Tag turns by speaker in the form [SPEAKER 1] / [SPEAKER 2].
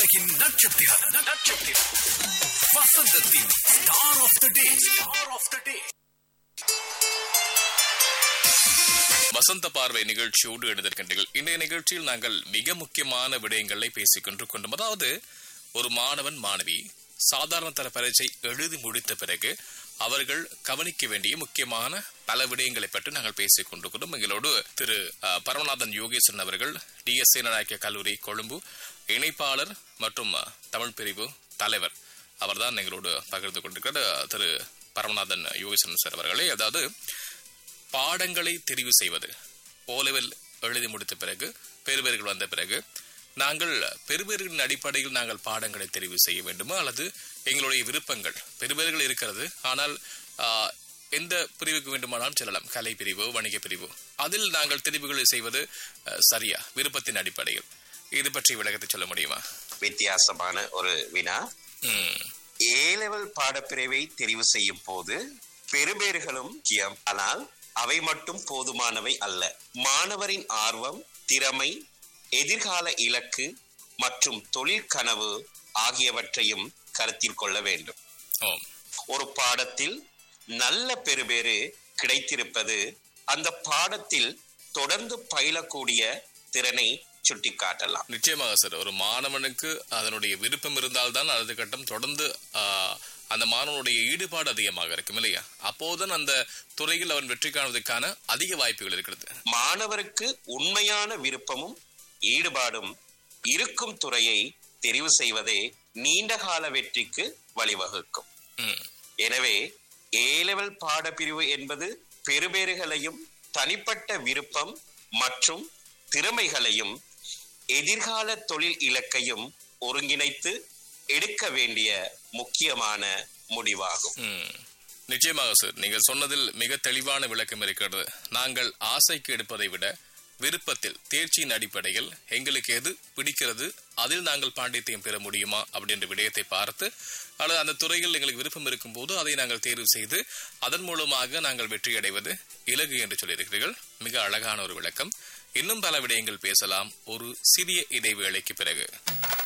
[SPEAKER 1] உலகின் நட்சத்திரம் நட்சத்திரம் வசந்தத்தின் star of the day star of the day
[SPEAKER 2] வசந்த பார்வை நிகழ்ச்சியோடு எழுதிருக்கின்றீர்கள் இன்றைய நிகழ்ச்சியில் நாங்கள் மிக முக்கியமான விடயங்களை பேசிக் கொண்டு கொண்டோம் அதாவது ஒரு மாணவன் மாணவி சாதாரண தர பரீட்சை எழுதி முடித்த பிறகு அவர்கள் கவனிக்க வேண்டிய முக்கியமான பல விடயங்களை பற்றி நாங்கள் பேசிக் கொண்டிருக்கிறோம் எங்களோடு திரு அஹ், பரமநாதன் யோகேஸ்வரன் அவர்கள் டிஎஸ் சேனநாயக்க கல்லூரி கொழும்பு இணைப்பாளர் மற்றும் அஹ், தமிழ் பிரிவு தலைவர் அவர்தான் எங்களோடு பகிர்ந்து கொண்டிருக்கிறார் அஹ், திரு பரமநாதன் யோகேஸ்வரன் சார் அவர்களே அதாவது பாடங்களை தெரிவு செய்வது ஓலெவல் எழுதி முடித்த பிறகு பெறுபேறுகள் வந்த பிறகு நாங்கள் பெறுபேறுகளின் அடிப்படையில் நாங்கள் பாடங்களை தெரிவு செய்ய வேண்டுமா அல்லது எங்களுடைய விருப்பங்கள் பெறுபேறுகள் இருக்கிறது ஆனால் ஆஹ், எந்த பிரிவுக்கு வேண்டுமானாலும் செல்லலாம் கலை பிரிவு வணிக பிரிவு அதில் நாங்கள் தெரிவுகளை செய்வது ஆஹ், சரியா விருப்பத்தின் அடிப்படையில் இது பற்றி விளக்கத்தை சொல்ல முடியுமா
[SPEAKER 3] வித்தியாசமான ஒரு வினா
[SPEAKER 2] ம்,
[SPEAKER 3] ஏ லெவல் பாடப்பிரிவை தெரிவு செய்யும் போது பெறுபேறுகளும் முக்கியம் ஆனால் அவை மட்டும் போதுமானவை அல்ல மாணவரின் ஆர்வம் திறமை எதிர்கால இலக்கு மற்றும் தொழில் கனவு ஆகியவற்றையும் கருத்தில் கொள்ள வேண்டும்
[SPEAKER 2] ஓம்
[SPEAKER 3] ஒரு பாடத்தில் நல்ல பெறுபேறு கிடைத்திருப்பது அந்த பாடத்தில் தொடர்ந்து பயிலக்கூடிய திறனை சுட்டிக்காட்டலாம்
[SPEAKER 2] நிச்சயமாக சார் ஒரு மாணவனுக்கு அதனுடைய விருப்பம் இருந்தால்தான் அடுத்த கட்டம் தொடர்ந்து ஆஹ், அந்த மாணவனுடைய ஈடுபாடு அதிகமாக இருக்கும் இல்லையா அப்போதுதான் அந்த துறையில் அவன் வெற்றி காணுவதற்கான அதிக வாய்ப்புகள் இருக்கிறது
[SPEAKER 3] மாணவருக்கு உண்மையான விருப்பமும் ஈடுபாடும் இருக்கும் துறையை தெரிவு செய்வதே நீண்டகால வெற்றிக்கு வழிவகுக்கும்
[SPEAKER 2] ம்,
[SPEAKER 3] எனவே ஏ லெவல் பாடப்பிரிவு என்பது பெறுபேறுகளையும் தனிப்பட்ட விருப்பம் மற்றும் திறமைகளையும் எதிர்கால தொழில் இலக்கையும் ஒருங்கிணைத்து எடுக்க வேண்டிய முக்கியமான முடிவாகும்
[SPEAKER 2] ம். நிச்சயமாக சார் நீங்கள் சொன்னதில் மிக தெளிவான விளக்கம் இருக்கிறது நாங்கள் ஆசைக்கு எடுப்பதை விட விருப்பத்தில் தேர்ச்சியின் அடிப்படையில் எங்களுக்கு எது பிடிக்கிறது அதில் நாங்கள் பாண்டித்யம் பெற முடியுமா அப்படின்ற விடயத்தை பார்த்து அல்லது அந்த துறையில் எங்களுக்கு விருப்பம் இருக்கும்போது அதை நாங்கள் தேர்வு செய்து அதன் மூலமாக நாங்கள் வெற்றி அடைவது இலகு என்று சொல்லியிருக்கிறீர்கள் மிக அழகான ஒரு விளக்கம் இன்னும் பல விடயங்கள் பேசலாம் ஒரு சிறிய இடைவேளைக்கு பிறகு